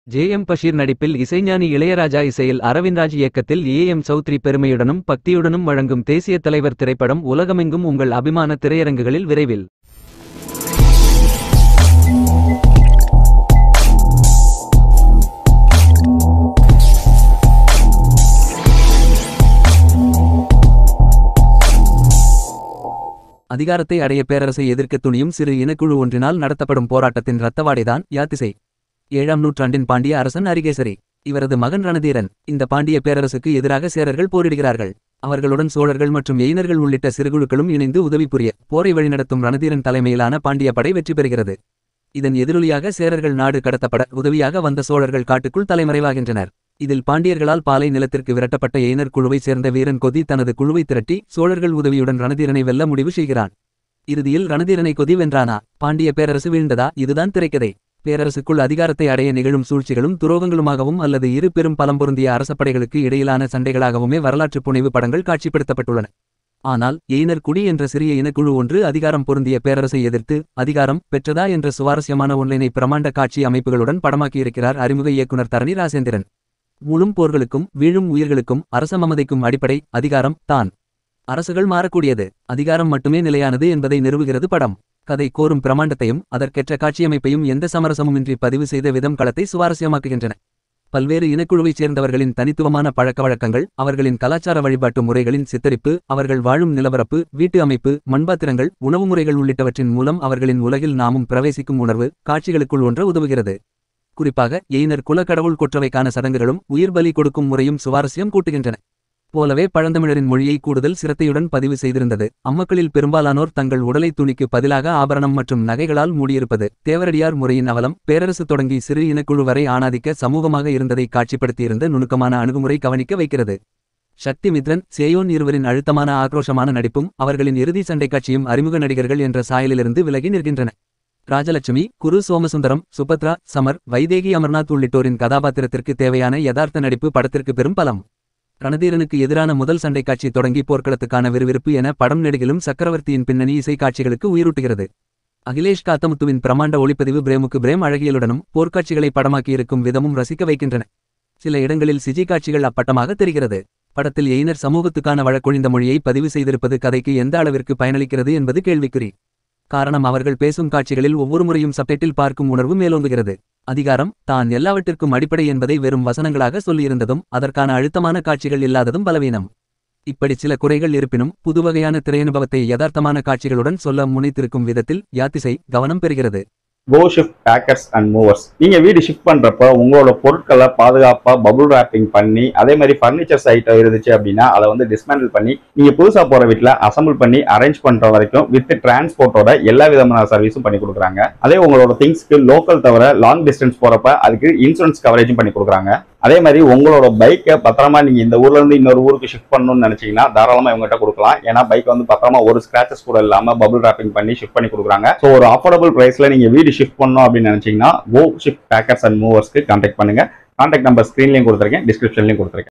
J M Basheer நடிப்பில் இசைஞானி இளையராஜா இசையில் அரவிந்த்ராஜ் இயக்கத்தில் ஏ எம் சௌத்ரி பெருமையுடனும் பக்தியுடனும் வழங்கும் தேசிய தலைவர் திரைப்படம் உலகமெங்கும் உங்கள் அபிமான திரையரங்குகளில் விரைவில் அதிகாரத்தை அடைய பேரரசை எதிர்க்க துணியும் சிறு இனக்குழு ஒன்றினால் நடத்தப்படும் போராட்டத்தின் இரத்தவாடைதான் யாத்திசை ஏழாம் நூற்றாண்டின் பாண்டிய அரசன் அரிகேசரி இவரது மகன் ரணதீரன் இந்த பாண்டிய பேரரசுக்கு எதிராக சேரர்கள் போரிடுகிறார்கள் அவர்களுடன் சோழர்கள் மற்றும் எயினர்கள் உள்ளிட்ட சிறுகுழுக்களும் இணைந்து உதவி புரிய போரை வழிநடத்தும் ரணதீரன் தலைமையிலான பாண்டிய படை வெற்றி பெறுகிறது இதன் எதிரொலியாக சேரர்கள் நாடு கடத்தப்பட உதவியாக வந்த சோழர்கள் காட்டுக்குள் தலைமறைவாகின்றனர் இதில் பாண்டியர்களால் பாலை நிலத்திற்கு விரட்டப்பட்ட எயினர் குழுவைச் சேர்ந்த வீரன் கொதி தனது குழுவை திரட்டி சோழர்கள் உதவியுடன் ரணதீரனை வெல்ல முடிவு செய்கிறான் இறுதியில் ரணதீரனை கொதி வென்றானா பாண்டிய பேரரசு வீழ்ந்ததா இதுதான் திரைக்கதை பேரரசுக்குள் அதிகாரத்தை அடைய நிகழும் சூழ்ச்சிகளும் துரோகங்களுமாகவும் அல்லது இரு பெரும் பலம் பொருந்திய அரசப்படைகளுக்கு இடையிலான சண்டைகளாகவுமே வரலாற்றுப் புனைவு படங்கள் காட்சிப்படுத்தப்பட்டுள்ளன ஆனால் எயினர் குடி என்ற சிறிய இனக்குழு ஒன்று அதிகாரம் பொருந்திய பேரரசை எதிர்த்து அதிகாரம் பெற்றதா என்ற சுவாரஸ்யமான ஒன்லினை பிரமாண்ட காட்சி அமைப்புகளுடன் படமாக்கியிருக்கிறார் அறிமுக இயக்குனர் தரணி ராசேந்திரன் முழும் போர்களுக்கும் வீழும் உயிர்களுக்கும் அரச மமதைக்கும் அடிப்படை அதிகாரம் தான் அரசுகள் மாறக்கூடியது அதிகாரம் மட்டுமே நிலையானது என்பதை நிறுவுகிறது படம் கதை கோரும் பிரமாண்டத்தையும் அதற்கெற்ற காட்சியமைப்பையும் எந்த சமரசமுமின்றி பதிவு செய்த விதம் களத்தை சுவாரஸ்யமாக்குகின்றன பல்வேறு இனக்குழுவைச் சேர்ந்தவர்களின் தனித்துவமான பழக்கவழக்கங்கள் அவர்களின் கலாச்சார வழிபாட்டு முறைகளின் சித்தரிப்பு அவர்கள் வாழும் நிலவரப்பு வீட்டு அமைப்பு மண்பாத்திரங்கள் உணவு முறைகள் உள்ளிட்டவற்றின் மூலம் அவர்களின் உலகில் நாமும் பிரவேசிக்கும் உணர்வு காட்சிகளுக்குள் ஒன்ற உதவுகிறது குறிப்பாக எயினர் குலக்கடவுள் கொற்றவைக்கான சடங்குகளும் உயிர் பலி கொடுக்கும் முறையும் சுவாரஸ்யம் கூட்டுகின்றன போலவே பழந்தமிழரின் மொழியை கூடுதல் சிரத்தையுடன் பதிவு செய்திருந்தது அம்மக்களில் பெரும்பாலானோர் தங்கள் உடலை துணிக்கு பதிலாக ஆபரணம் மற்றும் நகைகளால் மூடியிருப்பது தேவரடியார் முறையின் அவலம் பேரரசு தொடங்கி சிறு இனக்குழு வரை ஆணாதிக்க சமூகமாக இருந்ததை காட்சிப்படுத்தியிருந்த நுணுக்கமான அணுகுமுறை கவனிக்க வைக்கிறது சக்தி மித்ரன் சேயோன் இருவரின் அழுத்தமான ஆக்ரோஷமான நடிப்பும் அவர்களின் இறுதி சண்டை காட்சியும் அறிமுக நடிகர்கள் என்ற சாயலிலிருந்து விலகி நிற்கின்றன ராஜலட்சுமி குரு சோமசுந்தரம் சுபத்ரா சமர் வைதேகி அமர்நாத் உள்ளிட்டோரின் கதாபாத்திரத்திற்கு தேவையான யதார்த்த நடிப்பு படத்திற்கு பெரும் பலம் ரணதீரனுக்கு எதிரான முதல் சண்டை காட்சி தொடங்கி போர்க்களத்துக்கான விறுவிறுப்பு என படம் நெடுகிலும் சக்கரவர்த்தியின் பின்னணி இசை காட்சிகளுக்கு உயிரூட்டுகிறது அகிலேஷ் காத்தமுத்துவின் பிரமாண்ட ஒளிப்பதிவு பிரேமுக்கு பிரேம் அழகியலுடனும் போர்க்காட்சிகளை படமாக்கியிருக்கும் விதமும் ரசிக்க வைக்கின்றன சில இடங்களில் சிஜி காட்சிகள் அப்பட்டமாக தெரிகிறது படத்தில் எயினர் சமூகத்துக்கான வழக்கொழிந்த மொழியை பதிவு செய்திருப்பது கதைக்கு எந்த அளவிற்கு பயனளிக்கிறது என்பது கேள்விக்குறி காரணம் அவர்கள் பேசும் காட்சிகளில் ஒவ்வொரு முறையும் சப்டைட்டில் பார்க்கும் உணர்வு மேலோங்குகிறது அதிகாரம் தான் எல்லாவற்றிற்கும் அடிப்படை என்பதை வெறும் வசனங்களாக சொல்லியிருந்ததும் அதற்கான அழுத்தமான காட்சிகள் இல்லாததும் பலவீனம் இப்படி சில குறைகள் இருப்பினும் புதுவகையான திரையனுபவத்தை யதார்த்தமான காட்சிகளுடன் சொல்ல முனைத்திருக்கும் விதத்தில் யாத்திசை கவனம் பெறுகிறது go shift packers and movers நீங்க வீடு ஷிஃப்ட் பண்றப்ப உங்களோட பொருட்களை பாதுகாப்பா பபுள் ராப்பிங் பண்ணி அதே மாதிரி ஃபர்னிச்சர்ஸ் ஐட்டம் இருந்துச்சு அப்படின்னா அதை வந்து டிஸ்மேண்டில் பண்ணி நீங்க புதுசா போற வீட்டுல அசம்பிள் பண்ணி அரேஞ்ச் பண்ற வரைக்கும் வித் டிரான்ஸ்போர்ட்டோட எல்லா விதமான சர்வீஸும் பண்ணி கொடுக்குறாங்க அதே உங்களோட திங்ஸ்க்கு லோக்கல் தவிர லாங் டிஸ்டன்ஸ் போறப்ப அதுக்கு இன்சூரன்ஸ் கவரேஜும் பண்ணி கொடுக்குறாங்க அதே மாதிரி உங்களோட பைக்கை பத்திரமா நீங்க இந்த ஊர்ல இருந்து இன்னொரு ஊருக்கு ஷிஃப்ட் பண்ணணும்னு நினைச்சீங்கன்னா தாராளமா இவங்ககிட்ட கொடுக்கலாம் ஏன்னா பைக் வந்து பத்திரமா ஒரு ஸ்கிராச்சஸ் கூட இல்லாம பபுள் ராப்பிங் பண்ணி ஷிஃப்ட் பண்ணி கொடுக்குறாங்க ஸோ ஒரு அஃபோர்டபுள் பிரைஸ்ல நீங்க வீடு ஷிஃப்ட் பண்ணணும் அப்படின்னு நினைச்சீங்கன்னா கோ ஷிஃப்ட் பேக்கர்ஸ் அண்ட் மூவர்ஸ்க்கு கான்டாக்ட் பண்ணுங்க கான்டாக்ட் நம்பர் ஸ்க்ரீன்லையும் கொடுத்துருக்கேன் டிஸ்கிரிப்ஷன்லையும் கொடுத்துருக்கேன்